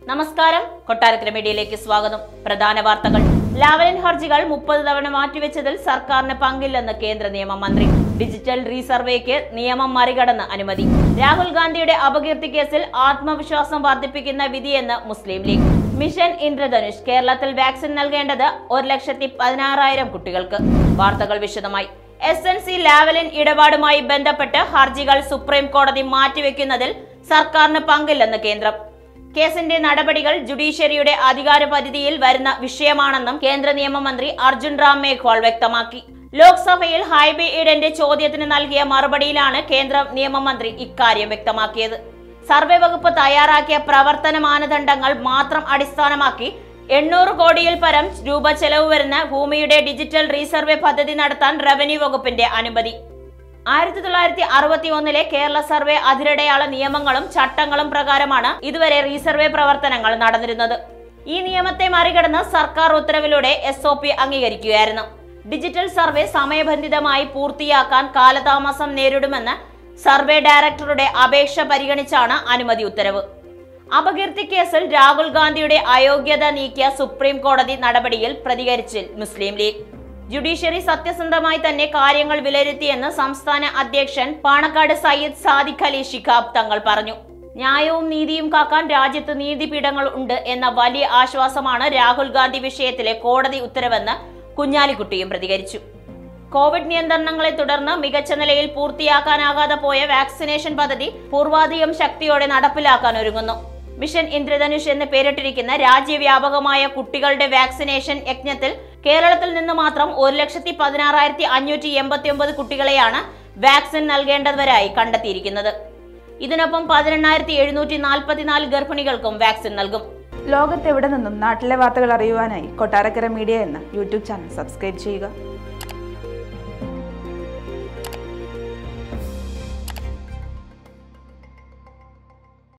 നമസ്കാരം കൊട്ടാരക്കര മീഡിയയിലേക്ക് സ്വാഗതം പ്രധാന വാർത്തകൾ ലാവലിൻ ഹർജികൾ മുപ്പത് തവണ മാറ്റിവെച്ചതിൽ സർക്കാരിന് പങ്കില്ലെന്ന് കേന്ദ്ര നിയമമന്ത്രി ഡിജിറ്റൽ റീസർവേക്ക് നിയമം മറികടന്ന് അനുമതി രാഹുൽ ഗാന്ധിയുടെ അപകീർത്തി കേസിൽ ആത്മവിശ്വാസം വർദ്ധിപ്പിക്കുന്ന വിധിയെന്ന് മുസ്ലിം ലീഗ് മിഷൻ ഇന്ദ്രധനുഷ് കേരളത്തിൽ വാക്സിൻ നൽകേണ്ടത് ഒരു ലക്ഷത്തി പതിനാറായിരം കുട്ടികൾക്ക് വാർത്തകൾ വിശദമായി എസ് എൻ സി ലാവലിൻ ഇടപാടുമായി ബന്ധപ്പെട്ട് ഹർജികൾ സുപ്രീം കോടതി മാറ്റിവെക്കുന്നതിൽ സർക്കാരിന് പങ്കില്ലെന്ന് കേന്ദ്രം കേസിന്റെ നടപടികൾ ജുഡീഷ്യറിയുടെ അധികാര പരിധിയിൽ വരുന്ന വിഷയമാണെന്നും കേന്ദ്ര നിയമമന്ത്രി അർജുൻ റാം മേഘ്വാൾ വ്യക്തമാക്കി ലോക്സഭയിൽ ഹൈബി ഈഡന്റെ ചോദ്യത്തിന് നൽകിയ മറുപടിയിലാണ് കേന്ദ്ര നിയമമന്ത്രി ഇക്കാര്യം വ്യക്തമാക്കിയത് സർവേ വകുപ്പ് തയ്യാറാക്കിയ പ്രവർത്തന മാനദണ്ഡങ്ങൾ മാത്രം അടിസ്ഥാനമാക്കി എണ്ണൂറ് കോടിയിൽ പരം രൂപ ചെലവ് വരുന്ന ഭൂമിയുടെ ഡിജിറ്റൽ റീസർവേ പദ്ധതി നടത്താൻ റവന്യൂ വകുപ്പിന്റെ അനുമതി ആയിരത്തി തൊള്ളായിരത്തി അറുപത്തി ഒന്നിലെ കേരള സർവേ അതിരടയാള നിയമങ്ങളും ചട്ടങ്ങളും പ്രകാരമാണ് ഇതുവരെ റീസർവേ പ്രവർത്തനങ്ങൾ നടന്നിരുന്നത് ഈ നിയമത്തെ മറികടന്ന് സർക്കാർ ഉത്തരവിലൂടെ എസ് ഒ പി അംഗീകരിക്കുകയായിരുന്നു ഡിജിറ്റൽ സർവേ സമയബന്ധിതമായി പൂർത്തിയാക്കാൻ കാലതാമസം നേരിടുമെന്ന് സർവേ ഡയറക്ടറുടെ അപേക്ഷ പരിഗണിച്ചാണ് അനുമതി ഉത്തരവ് അപകീർത്തി കേസിൽ രാഹുൽ ഗാന്ധിയുടെ അയോഗ്യത നീക്കിയ സുപ്രീം കോടതി നടപടിയിൽ പ്രതികരിച്ച് മുസ്ലിം ലീഗ് ജുഡീഷ്യറി സത്യസന്ധമായി തന്നെ കാര്യങ്ങൾ വിലയിരുത്തിയെന്ന് സംസ്ഥാന അധ്യക്ഷൻ പാണക്കാട് സയ്യിദ് സാദിഖ് അലി ശിഖാബ് തങ്ങൾ പറഞ്ഞു ന്യായവും നീതിയും കാക്കാൻ രാജ്യത്ത് നീതിപീഠങ്ങൾ ഉണ്ട് എന്ന വലിയ ആശ്വാസമാണ് രാഹുൽ ഗാന്ധി വിഷയത്തിലെ കോടതി ഉത്തരവെന്ന് കുഞ്ഞാലിക്കുട്ടിയും പ്രതികരിച്ചു കോവിഡ് നിയന്ത്രണങ്ങളെ തുടർന്ന് മികച്ച നിലയിൽ പൂർത്തിയാക്കാനാകാതെ പോയ വാക്സിനേഷൻ പദ്ധതി പൂർവാധികം ശക്തിയോടെ നടപ്പിലാക്കാൻ ഒരുങ്ങുന്നു മിഷൻ ഇന്ദ്രധനുഷ് എന്ന് പേരിട്ടിരിക്കുന്ന രാജ്യവ്യാപകമായ കുട്ടികളുടെ വാക്സിനേഷൻ യജ്ഞത്തിൽ കേരളത്തിൽ നിന്ന് മാത്രം ഒരു ലക്ഷത്തി പതിനാറായിരത്തി അഞ്ഞൂറ്റി എൺപത്തി ഒമ്പത് കുട്ടികളെയാണ് വാക്സിൻ നൽകേണ്ടവരായി കണ്ടെത്തിയിരിക്കുന്നത് ഇതിനൊപ്പം പതിനെണ്ണായിരത്തി എഴുന്നൂറ്റി നാൽപ്പത്തിനാല് ഗർഭിണികൾക്കും വാക്സിൻ നൽകും ലോകത്തെവിടെ നിന്നും നാട്ടിലെ വാർത്തകൾ അറിയുവാനായി കൊട്ടാരക്കര മീഡിയ എന്ന യൂട്യൂബ് ചാനൽ സബ്സ്ക്രൈബ് ചെയ്യുക